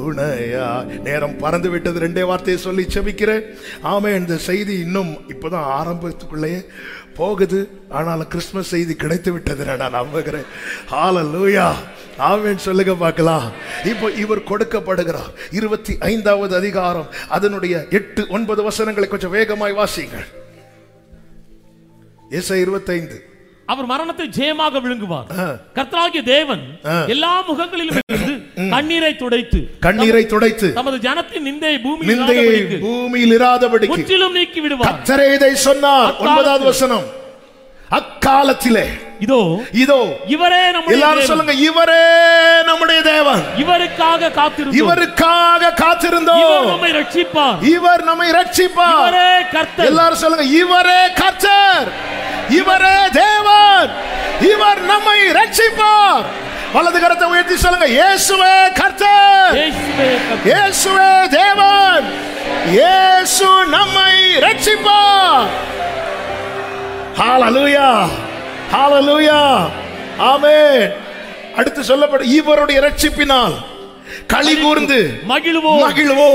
துணையா நேரம் பறந்து விட்டது ரெண்டே வார்த்தையை சொல்லி செபிக்கிறேன் ஆமே இந்த செய்தி இன்னும் இப்போதான் ஆரம்பத்துக்குள்ளேயே போகுது ஆனாலும் கிறிஸ்மஸ் செய்தி கிடைத்து விட்டது நான் நம்புகிறேன் ஹalleluya ஆமென் சொல்லுங்க பார்க்கலாம் இப்போ இவர் கொடுக்கப்படுகிறார் இருபத்தி ஐந்தாவது அதிகாரம் அதனுடைய எட்டு ஒன்பது வசனங்களை கொஞ்சம் வேகமாய் வாசிங்கள் ஏசை இருபத்தைந்து அவர் மரணத்தை ஜெயமாக விழுங்குவார் கர்த்தராகிய தேவன் எல்லா முகங்களிலும் இருந்து கண்ணீரை துடைத்து கண்ணீரை துடைத்து தமது ஜனத்தின் நிந்தையை பூமியில் நிந்தையை இராதபடிக்கு பூமியில் இராதபடிக்கு முற்றிலும் நீக்கி விடுவார் கத்தரே இதை சொன்னார் அக்காலத்தில். ஒன்பதாவது வசனம் அக்காலத்திலே இதோ இதோ இவரே நம்முடைய எல்லாரும் தேவன். சொல்லுங்க இவரே நம்முடைய தேவன் இவருக்காக காத்திருந்தோம் இவருக்காக இவர் காத்திருந்தோம் நம்மை ரட்சிப்பார் இவர் நம்மை ரட்சிப்பார் இவரே கர்த்தர் எல்லாரும் சொல்லுங்க இவரே கர்த்தர் இவரே தேவன் இவர் நம்மை ரட்சிப்பார் வலது கரத்தை உயர்த்தி சொல்லுங்க இயேசுவே கர்த்தர் இயேசுவே கர்த்தர். இயேசுவே தேவன் இயேசு நம்மை ரட்சிப்பார் ஹalleluya ஹalleluya ஆமென் அடுத்து சொல்லப்படும் இவருடைய ரட்சிப்பினால் களி கூர்ந்து மகிழ்வோம் மகிழ்வோ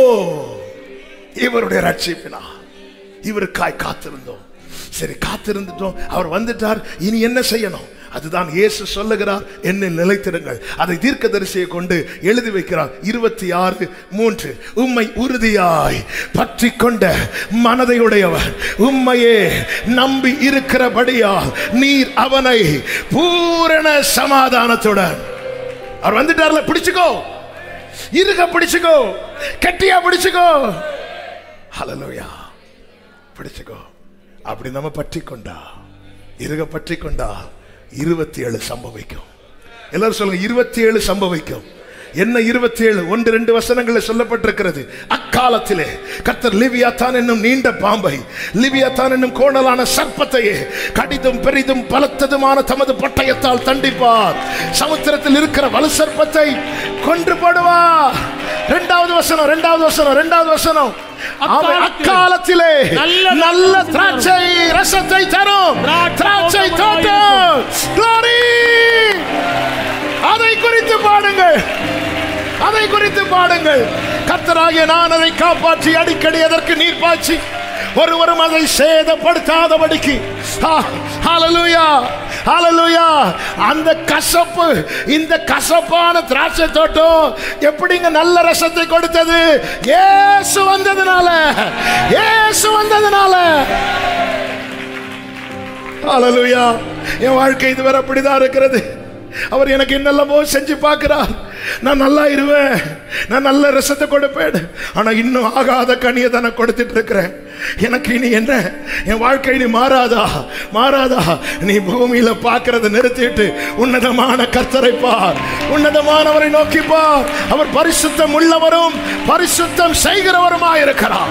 இவருடைய ரட்சிப்பினால் இவருக்காய் காத்திருந்தோம் சரி காத்திருந்துட்டோம் அவர் வந்துட்டார் இனி என்ன செய்யணும் அதுதான் இயேசு சொல்லுகிறார் என்னை நிலைத்திருங்கள் அதை தீர்க்கதரிசியை கொண்டு எழுதி வைக்கிறார் இருபத்தி ஆறு மூன்று உம்மை உறுதியாய் பற்றி கொண்ட மனதையுடையவர் உம்மையே நம்பி இருக்கிறபடியால் நீர் அவனை பூரண சமாதானத்துடன் அவர் வந்துட்டார்ல பிடிச்சுக்கோ இருக பிடிச்சுக்கோ கெட்டியா பிடிச்சுக்கோ ஹalleluya பிடிச்சுக்கோ அப்படி நம்ம பற்றி கொண்டா இருக பற்றி கொண்டா இருபத்தி ஏழு சம்பவிக்கும் எல்லாரும் சொல்லுங்க இருபத்தி ஏழு சம்பவிக்கும் என்ன இருபத்தி ஏழு ஒன்று ரெண்டு வசனங்களில் சொல்லப்பட்டிருக்கிறது அக்காலத்திலே கர்த்தர் லிவியாத்தான் என்னும் நீண்ட பாம்பை லிவியாத்தான் என்னும் கோணலான சர்ப்பத்தையே கடிதும் பெரிதும் பலத்ததுமான தமது பட்டயத்தால் தண்டிப்பார் சமுத்திரத்தில் இருக்கிற வலு சர்ப்பத்தை கொன்று போடுவார் இரண்டாவது வசனம் இரண்டாவது வசனம் இரண்டாவது வசனம் அவன் அக்காலத்திலே நல்ல நல்ல திராட்சை ரசத்தை தரும் திராட்சை தோட்டம் Glory! அதை குறித்து பாடுங்கள் அதை குறித்து பாடுங்கள் கத்தராகிய நான் அதை காப்பாற்றி அடிக்கடி அதற்கு நீர் பாய்ச்சி ஒருவரும் அதை சேதப்படுத்தாதபடிக்கு ஆ, ஹalleluya ஹalleluya அந்த கசப்பு இந்த கசப்பான திராட்சை தோட்டம் எப்படிங்க நல்ல ரசத்தை கொடுத்தது இயேசு வந்ததுனால இயேசு வந்ததுனால ஹalleluya என் வாழ்க்கை இதுவரை அப்படிதான் இருக்கிறது அவர் எனக்கு என்னெல்லாமோ செஞ்சு பார்க்கிறார் நான் நல்லா இருவேன் நான் நல்ல ரசத்தை கொடுப்பேன் ஆனா இன்னும் ஆகாத கனியை தானே கொடுத்துட்டு இருக்கிறேன் எனக்கு இனி என்ன என் வாழ்க்கை இனி மாறாதா மாறாதா நீ பூமியில பார்க்கறத நிறுத்திட்டு உன்னதமான கர்த்தரை பார் உன்னதமானவரை நோக்கி பார் அவர் பரிசுத்தம் உள்ளவரும் பரிசுத்தம் செய்கிறவருமாயிருக்கிறார்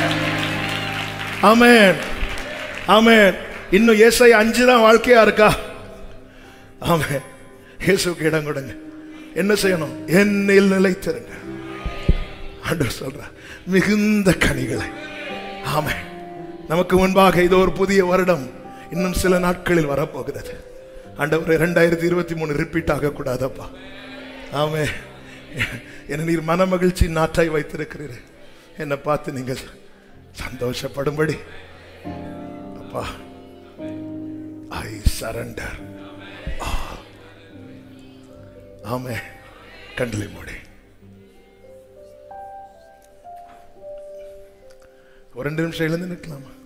ஆமென் ஆமென் இன்னும் ஏசை அஞ்சு தான் வாழ்க்கையா இருக்கா ஆமென் இயேசுக்கு இடம் கொடுங்க என்ன செய்யணும் என்னில் நிலைத்திருங்க ஆண்டவர் சொல்ற மிகுந்த கனிகளை ஆமென் நமக்கு முன்பாக இது ஒரு புதிய வருடம் இன்னும் சில நாட்களில் வரப்போகிறது ஆண்டவர் இரண்டாயிரத்தி இருபத்தி மூணு ரிப்பீட் ஆகக்கூடாதப்பா ஆமே என்ன நீர் மன மகிழ்ச்சி நாட்டாய் வைத்திருக்கிறீர் என்னை பார்த்து நீங்கள் சந்தோஷப்படும்படி அப்பா ஐ சரண்டர் ஆமே கண்களை மூடி ஒரு ரெண்டு நிமிஷம் எழுந்து நிற்கலாமா